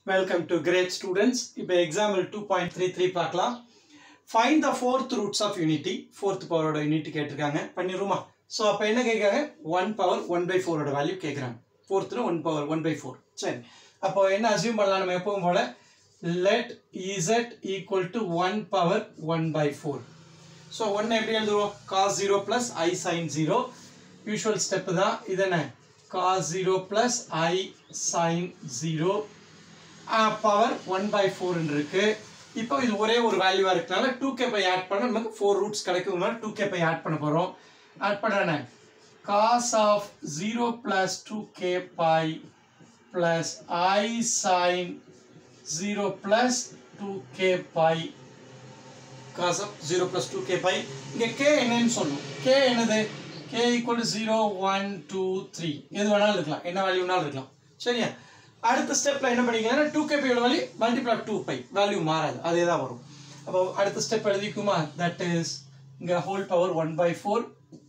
welcome to great students இப்போ example two point three three பார்க்கலாம் find the fourth roots of unity fourth பவரோட unity கேட்டிருக்காங்க பண்ணிடுமா so அப்போ என்ன கேட்குறாங்க ஒன் பவர் ஒன் பை ஃபோரோட வேல்யூ கேட்குறாங்க ஃபோர்த்தில் one power one by four சரி அப்போ என்ன அசியூம் பண்ணலாம் நம்ம எப்பவும் போல let z equal to one power one by four so ஒன்று எப்படி எழுதுவோம் cos zero plus i sine zero usual step தான் இது என்ன cos zero plus i sine zero power one by ஃபோர்னு இருக்கு இப்போ இது ஒரே ஒரு வேல்யூவாக இருக்கனால டூ கே பை ஆட் பண்ண நமக்கு ஃபோர் ரூட்ஸ் கிடைக்கும் டூ கே பை ஆட் பண்ண போகிறோம் ஆட் பண்ண cos of zero plus two k pi plus i sine zero plus two k pi cos of zero plus two k pi இங்கே k என்னன்னு சொல்லணும் k என்னது k equal to zero one two three எது வேணாலும் இருக்கலாம் என்ன value வேணாலும் இருக்கலாம் சரியா அடுத்த ஸ்டெப்பில் என்ன பண்ணிக்கலாம் டூ கே பையோட value multiply two pi value மாறாது அதே தான் வரும் அப்போ அடுத்த ஸ்டெப் எழுதிக்குமா தட் இஸ் இங்கே whole power one by four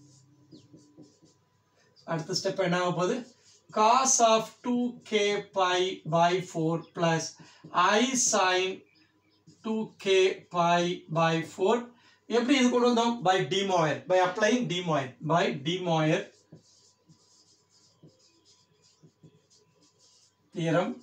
அடுத்த ஸ்டெப் என்ன ஆக போகுது cos of two k pi by four plus i sine two k pi by four எப்படி இது கொண்டு வந்தோம் by De Moivre by applying De Moivre by De Moivre theorem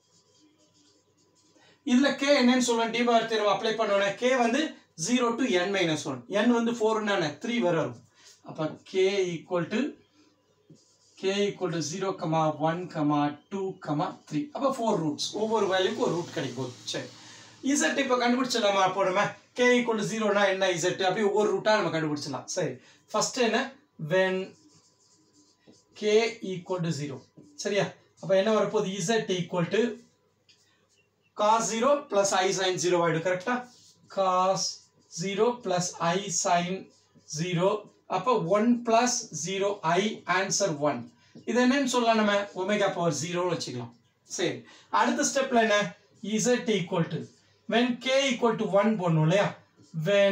இதுல கே என்னன்னு சொல்லுவேன் டிமோயர் தியரம் அப்ளை பண்ணோன்னே கே வந்து zero to n minus one n வந்து ஃபோர்னு த்ரீ வரும் அப்போ k equal to k equal to zero comma one comma two comma three அப்போ ஃபோர் ரூட்ஸ் ஒவ்வொரு வேல்யூக்கும் ஒரு ரூட் கிடைக்கும் சரி இசட் இப்போ கண்டுபிடிச்சிடலாமா அப்போ நம்ம கே ஈக்குவல் டு ஜீரோனா என்ன இசட் அப்படி ஒவ்வொரு ரூட்டாக நம்ம கண்டுபிடிச்சிடலாம் சரி ஃபர்ஸ்ட் என்ன when k equal to zero சரியா அப்போ என்ன வரப்போகுது z equal to cos zero plus i sine zero ஆகிடும் கரெக்டா cos zero plus i sine zero அப்போ one plus zero i answer one இது என்னன்னு சொல்லலாம் நம்ம ஒமேகா பவர் ஜீரோன்னு வச்சுக்கலாம் சரி அடுத்த ஸ்டெப்ல என்ன z equal to when k equal to 1 போடணும் இல்லையா when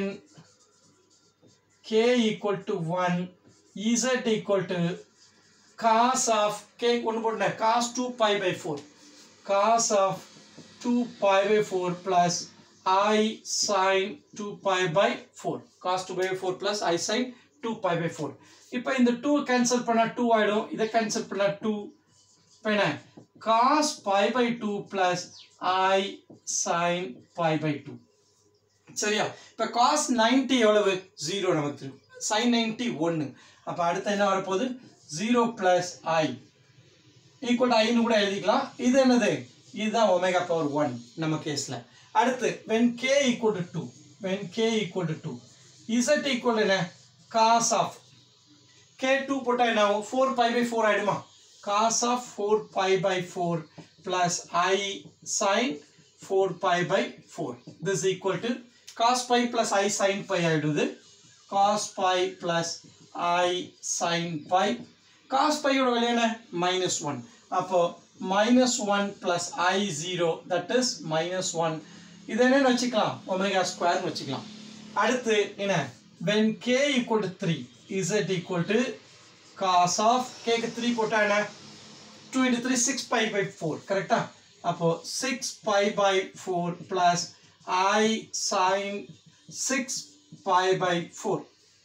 k equal to 1 z equal to cos of k ஒன்று போட்டேன் cos 2 pi by 4 cos of 2 pi by 4 plus i sin 2 pi by 4 cos 2 by 4 plus i sin 2 pi by 4 இப்போ இந்த 2 cancel பண்ணா 2 ஆயிடும் இதை cancel பண்ணா 2 இப்போ என்ன cos pi by 2 plus i sin pi by 2 சரியா இப்போ cos 90 எவ்வளவு 0 நமக்கு தெரியும் sin 90 1 அப்போ அடுத்து என்ன வரப்போகுது 0 plus i ஈக்குவல் டு ஐன்னு கூட எழுதிக்கலாம் இது என்னது இதுதான் ஒமேகா பவர் ஒன் நம்ம கேஸில் அடுத்து when k equal to two when k equal to two z equal என்ன காஸ் ஆஃப் கே டூ போட்டால் என்ன ஆகும் ஃபோர் பை பை ஃபோர் ஆகிடுமா cos of 4 pi by 4 plus i sin 4 pi by 4 this is equal to cos pi plus i sin pi ஆயிடுது cos pi plus i sin pi cos pi யோட value என்ன minus 1 அப்போ minus 1 plus i 0 that is minus 1 இது என்னன்னு வச்சுக்கலாம் omega square வச்சுக்கலாம் அடுத்து என்ன when k equal to 3 z equal to cos of k க்கு 3 போட்டா என்ன 2 into 3 6 pi by 4 கரெக்டா அப்போ 6 pi by 4 plus i sin 6 pi by 4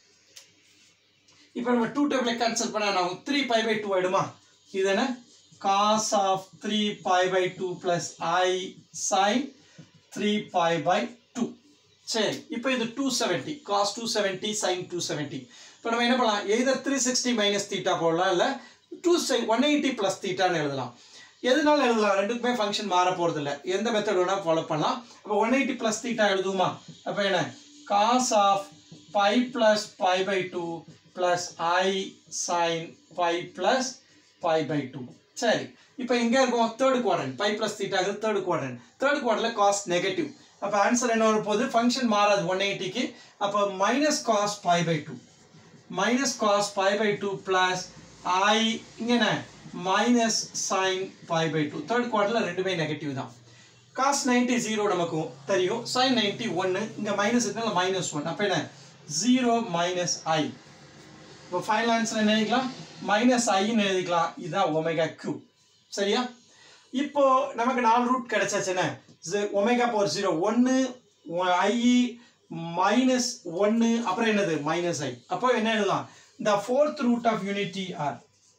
இப்போ நம்ம 2 டேபிளை கேன்சல் பண்ணா நான் 3 pi by 2 ஆயிடுமா இது என்ன cos of 3 pi by 2 plus i sin 3 pi by 2 சரி இப்போ இது 270 cos 270 sin 270 இப்போ நம்ம என்ன பண்ணலாம் either three sixty minus theta போடலாம் இல்லை டூ ஒன் எயிட்டி ப்ளஸ் தீட்டான்னு எழுதலாம் எதனால எழுதலாம் ரெண்டுக்குமே ஃபங்க்ஷன் மாற போகிறது இல்லை எந்த மெத்தட் வேணால் ஃபாலோ பண்ணலாம் அப்போ ஒன் எயிட்டி ப்ளஸ் தீட்டா எழுதுமா அப்போ என்ன cos of pi plus pi by two plus i sine pi plus pi by two சரி இப்போ எங்கே இருக்கும் தேர்ட் குவாட்ரன் பை ப்ளஸ் தீட்டாகுது தேர்ட் குவாட்ரன் தேர்ட் குவார்டரில் காஸ்ட் நெகட்டிவ் அப்போ ஆன்சர் என்ன வரப்போகுது ஃபங்க்ஷன் மாறாது ஒன் எயிட்டிக்கு அப்போ minus cos pi by two minus cos pi by two plus i இங்கே என்ன minus sine pi by two third குவார்டரில் ரெண்டுமே நெகட்டிவ் தான் காஸ் நைன்ட்டி ஜீரோ நமக்கும் தெரியும் சைன் நைன்ட்டி ஒன்று இங்கே மைனஸ் இருக்கனால மைனஸ் ஒன் அப்போ என்ன ஜீரோ மைனஸ் ஐ இப்போ ஃபைனல் ஆன்சர் என்ன எழுதிக்கலாம் மைனஸ் ஐன்னு எழுதிக்கலாம் இதுதான் ஒமேகா கியூ சரியா இப்போ நமக்கு நாலு ரூட் கிடைச்சாச்சுன்னு ஒமேகா பவர் ஜீரோ ஒன்று ஐ மைனஸ் ஒன்று அப்புறம் என்னது மைனஸ் ஐ அப்போ என்ன எழுதலாம் the fourth root of unity are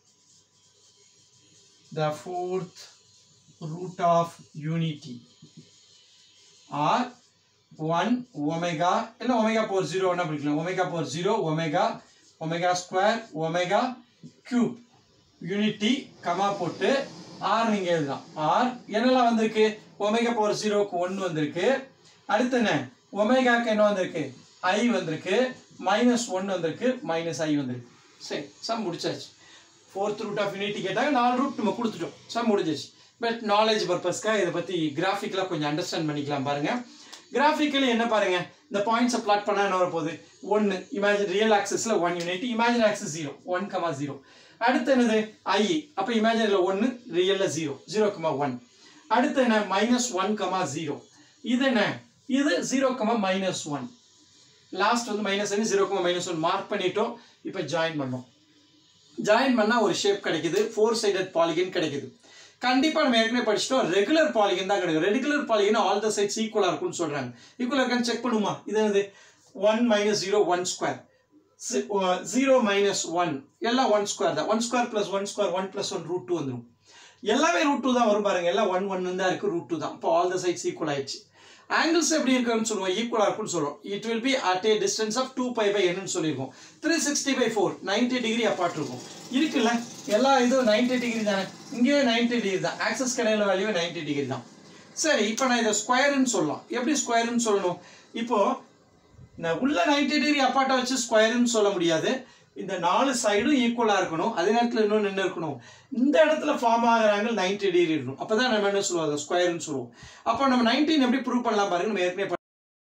the fourth root of unity are one omega இல்லை ஒமேகா பவர் ஜீரோ என்ன பிடிக்கலாம் omega power zero omega omega square omega cube unity comma போட்டு ஆர் நீங்க எழுதலாம் ஆர் என்னெல்லாம் வந்திருக்கு ஒமேகா பவர் ஜீரோக்கு ஒன்று வந்திருக்கு அடுத்து என்ன ஒமேகாக்கு என்ன வந்திருக்கு ஐ வந்திருக்கு மைனஸ் ஒன் வந்திருக்கு மைனஸ் ஐ வந்திருக்கு சரி சம் முடிச்சாச்சு ஃபோர்த் ரூட் ஆஃப் யூனிட்டி கேட்டாங்க நாலு ரூட் நம்ம கொடுத்துட்டோம் சம் முடிஞ்சிச்சு பட் நாலேஜ் பர்பஸ்க்காக இதை பற்றி கிராஃபிக்கலாக கொஞ்சம் அண்டர்ஸ்டாண்ட் பண்ணிக்கலாம் பாருங்க கிராஃபிக்கலி என்ன பாருங்க இந்த பாயிண்ட்ஸை பிளாட் பண்ணா என்ன வரப்போகுது ஒன்று இமேஜின் ரியல் ஆக்சஸில் one unit imagine axis zero one comma zero அடுத்து என்னது ஐ அப்போ இமேஜினில் ஒன்று ரியலில் ஜீரோ ஜீரோ கமா ஒன் அடுத்து என்ன மைனஸ் ஒன் கமா ஜீரோ இது என்ன இது zero comma minus one last வந்து minus one zero comma minus one mark பண்ணிட்டோம் இப்போ ஜாயின் பண்ணோம் ஜாயின் பண்ணால் ஒரு ஷேப் கிடைக்குது ஃபோர் சைடட் பாலிகன் கிடைக்குது கண்டிப்பாக நம்ம ஏற்கனவே படிச்சிட்டோம் ரெகுலர் பாலிகன் தான் கிடைக்கும் regular polygon all the sides ஈக்குவலாக இருக்கும்னு சொல்கிறாங்க ஈக்குவலாக இருக்கான்னு செக் பண்ணுமா இது என்னது one minus zero one square zero minus one எல்லாம் ஒன் ஸ்கொயர் தான் one square plus one square one plus one root two வந்துடும் எல்லாமே ரூட் டூ தான் வரும் பாருங்க எல்லாம் ஒன் ஒன் தான் இருக்குது ரூட் டூ தான் இப்போ ஆல் த சைட்ஸ் ஈக்குவல் ஆயிடுச்சு ஆங்கிள்ஸ் எப்படி இருக்குன்னு சொல்லுவோம் ஈக்குவலாக இருக்கும்னு சொல்லுவோம் it will be at a distance of two pi by என்னன்னு சொல்லியிருக்கோம் three sixty by four ninety degree apart இருக்கும் இருக்குல்ல எல்லா இதுவும் நைன்டி டிகிரி தானே இங்கேயே நைன்டி டிகிரி தான் ஆக்சஸ் கடையில் வேல்யூ நைன்டி டிகிரி தான் சரி இப்போ நான் இதை ஸ்கொயருன்னு சொல்லலாம் எப்படி ஸ்கொயருன்னு சொல்லணும் இப்போ நான் உள்ள நைன்டி டிகிரி அப்பார்ட்டை வச்சு ஸ்கொயருன்னு சொல்ல முடியாது இந்த நாலு சைடும் ஈக்குவலாக இருக்கணும் அதே நேரத்தில் இன்னொன்று என்ன இருக்கணும் இந்த இடத்துல ஃபார்ம் ஆகிற ஆங்கிள் நைன்டி டிகிரி இருக்கணும் அப்போ தான் நம்ம என்ன சொல்லுவோம் அதை ஸ்கொயர்னு சொல்லுவோம் அப்போ நம்ம நைன்டீன் எப்படி ப்ரூவ் பண்ணலாம் பாருங்க நம்ம ஏற்கனவே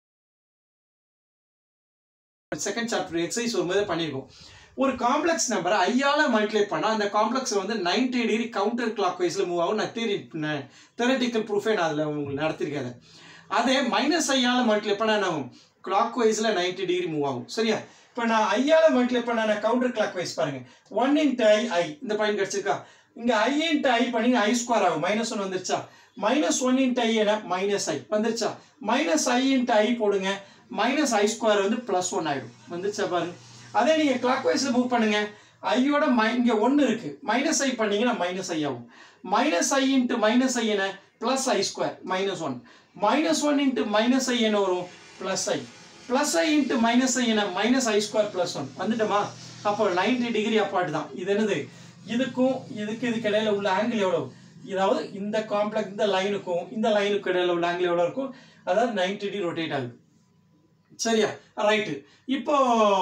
செகண்ட் சாப்டர் எக்ஸசைஸ் வரும்போது பண்ணியிருக்கோம் ஒரு காம்ப்ளெக்ஸ் நம்பரை ஐயால மல்டிப்ளை பண்ணால் அந்த காம்ப்ளெக்ஸ் வந்து நைன்டி டிகிரி கவுண்டர் கிளாக் வைஸில் மூவ் ஆகும் நான் தேரி தெரட்டிக்கல் ப்ரூஃபே நான் அதில் உங்களுக்கு நடத்திருக்கேன் அதே மைனஸ் ஐயால மல்டிப்ளை பண்ணால் என்ன ஆகும் கிளாக் வைஸில் நைன்டி டிகிரி மூவ் ஆகும் சரியா இப்போ நான் ஐயால மல்டிப்ளை பண்ண நான் கவுண்டர் கிளாக் வைஸ் பாருங்க ஒன் இன்ட்டு ஐ ஐ இந்த பாயிண்ட் கிடச்சிருக்கா இங்கே ஐ இன்ட்டு ஐ பண்ணி ஐ ஸ்கொயர் ஆகும் மைனஸ் ஒன் வந்துருச்சா மைனஸ் ஒன் இன்ட்டு ஐ என்ன மைனஸ் ஐ வந்துருச்சா மைனஸ் ஐ இன்ட்டு ஐ போடுங்க மைனஸ் ஐ ஸ்கொயர் வந்து ப்ளஸ் ஒன் ஆகிடும் வந்துருச்சா பாருங்க அதே நீங்கள் கிளாக் வைஸில் மூவ் பண்ணுங்க ஐயோட மை இங்கே ஒன்று இருக்குது மைனஸ் ஐ பண்ணீங்கன்னா மைனஸ் ஐ ஆகும் minus i into minus i என்ன plus i square minus one minus one into minus i என்ன வரும் plus i plus i into minus i என்ன minus i square plus one வந்துட்டோமா அப்போ நைன்டி டிகிரி அப்பார்ட் தான் இது என்னது இதுக்கும் இதுக்கு இதுக்கு இடையில உள்ள ஆங்கிள் எவ்வளோ அதாவது இந்த காம்ப்ளெக்ஸ் இந்த லைனுக்கும் இந்த லைனுக்கு இடையில உள்ள ஆங்கிள் எவ்வளோ இருக்கும் அதாவது நைன்டி டிகிரி ரொட்டேட் ஆகுது சரியா ரைட்டு இப்போ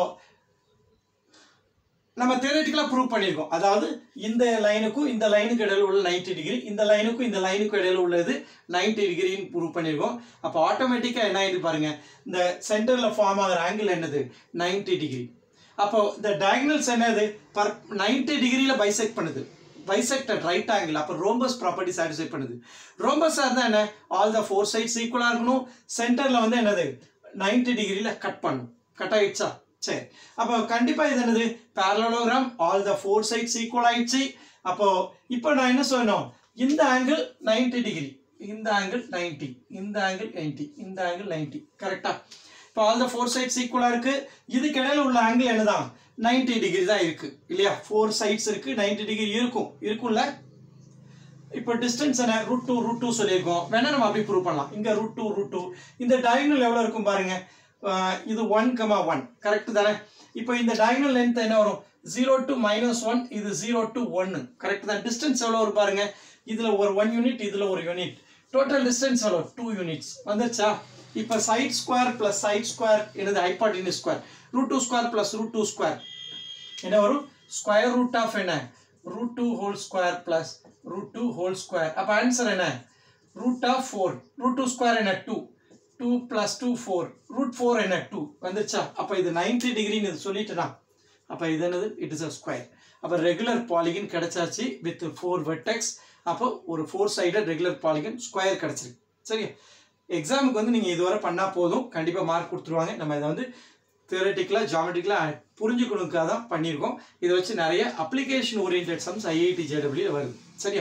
நம்ம தியரட்டிக்கலாக ப்ரூவ் பண்ணியிருக்கோம் அதாவது இந்த லைனுக்கும் இந்த லைனுக்கு இடையில உள்ள நைன்டி டிகிரி இந்த லைனுக்கும் இந்த லைனுக்கும் இடையில உள்ளது நைன்டி டிகிரின்னு ப்ரூவ் பண்ணியிருக்கோம் அப்போ ஆட்டோமேட்டிக்காக என்ன ஆயிடுது பாருங்க இந்த சென்டரில் ஃபார்ம் ஆகிற ஆங்கிள் என்னது நைன்டி டிகிரி அப்போ இந்த டயகனல்ஸ் என்னது பர் நைன்டி டிகிரியில் பைசெக்ட் பண்ணுது பைசெக்டட் ரைட் ஆங்கிள் அப்போ ரோம்பஸ் ப்ராப்பர்ட்டி சாட்டிஸ்ஃபை பண்ணுது ரோம்பஸாக இருந்தால் என்ன ஆல் த ஃபோர் சைட்ஸ் ஈக்குவலாக இருக்கணும் சென்டரில் வந்து என்னது நைன்டி டிகிரியில் கட் பண்ணும் கட் ஆயிடுச்சா சரி அப்போ கண்டிப்பாக இது என்னது parallelogram all the four sides equal ஆயிடுச்சு அப்போ இப்போ நான் என்ன சொல்லணும் இந்த ஆங்கிள் நைன்டி டிகிரி இந்த ஆங்கிள் நைன்டி இந்த ஆங்கிள் நைன்டி இந்த ஆங்கிள் நைன்டி கரெக்டா இப்போ ஆல் த ஃபோர் சைட்ஸ் ஈக்குவலாக இருக்கு இதுக்கு இடையில உள்ள ஆங்கிள் என்னதான் நைன்டி டிகிரி தான் இருக்கு இல்லையா ஃபோர் சைட்ஸ் இருக்கு நைன்டி டிகிரி இருக்கும் இருக்கும்ல இப்போ டிஸ்டன்ஸ் என்ன ரூட் டூ ரூட் டூ சொல்லியிருக்கோம் வேணா நம்ம அப்படி ப்ரூவ் பண்ணலாம் இங்க ரூட் டூ ரூட் டூ இந்த டயகனல் எவ்வளோ இருக்கும் பாருங்க ஆஹ் இது ஒன் கமா ஒன் கரெக்ட் தானே இப்போ இந்த டயகனல் லென்த் என்ன வரும் ஜீரோ டு மைனஸ் ஒன் இது ஜீரோ டு ஒன்னு கரெக்ட் தான் டிஸ்டன்ஸ் எவ்வளோ வரும் பாருங்க இதுல ஒரு ஒன் யூனிட் இதுல ஒரு யூனிட் டோட்டல் டிஸ்டன்ஸ் எவ்வளோ டூ யூனிட்ஸ் வந்துருச்சா இப்போ side square plus side square என்னது hypotenuse square root two square plus root two square என்ன வரும் ஸ்கொயர் ரூட் ஆஃப் என்ன root two whole square plus root two whole square அப்போ answer என்ன root of four root two square என்ன two two plus two four root four என்ன two வந்துருச்சா அப்போ இது நைன்டி டிகிரின்னு இது சொல்லிட்டுனா அப்போ இது என்னது இட் இஸ் அ ஸ்கொயர் அப்போ ரெகுலர் பாலிகன் கிடைச்சாச்சு வித் ஃபோர் வெர்டெக்ஸ் அப்போ ஒரு four sided regular polygon square கிடைச்சிருக்கு சரியா எக்ஸாமுக்கு வந்து நீங்கள் இதுவரை பண்ணால் போதும் கண்டிப்பாக மார்க் கொடுத்துருவாங்க நம்ம இதை வந்து தியரட்டிக்கலாக ஜாமெட்ரிக்கலாக புரிஞ்சுக்கணுக்காக தான் பண்ணியிருக்கோம் இதை வச்சு நிறைய அப்ளிகேஷன் ஓரியன்ட் சம்ஸ் ஐஐடி ஜேடபிள்யூ வருது சரியா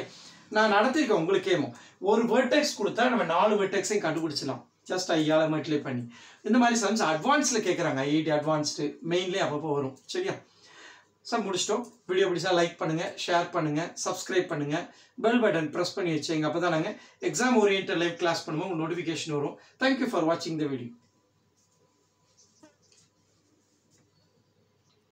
நான் நடத்திருக்கேன் உங்களுக்கேமோ ஒரு வெர்டெக்ஸ் கொடுத்தா நம்ம நாலு வெர்டெக்ஸையும் கண்டுபிடிச்சலாம் ஜஸ்ட் ஐயால மல்டிப்ளை பண்ணி இந்த மாதிரி சம்ஸ் அட்வான்ஸில் கேட்குறாங்க ஐஐடி அட்வான்ஸ்டு மெயின்லேயே அப்பப்போ வரும் சரியா சார் முடிச்சிட்டோம் வீடியோ பிடிச்சா லைக் பண்ணுங்கள் ஷேர் பண்ணுங்கள் சப்ஸ்கிரைப் பண்ணுங்கள் பெல் பட்டன் ப்ரெஸ் பண்ணி வச்சுங்க அப்போ தான் நாங்கள் எக்ஸாம் ஓரியன்ட் லைவ் கிளாஸ் பண்ணும்போது உங்களுக்கு நோட்டிஃபிகேஷன் வரும் தேங்க்யூ ஃபார் வாட்சிங் த வீடியோ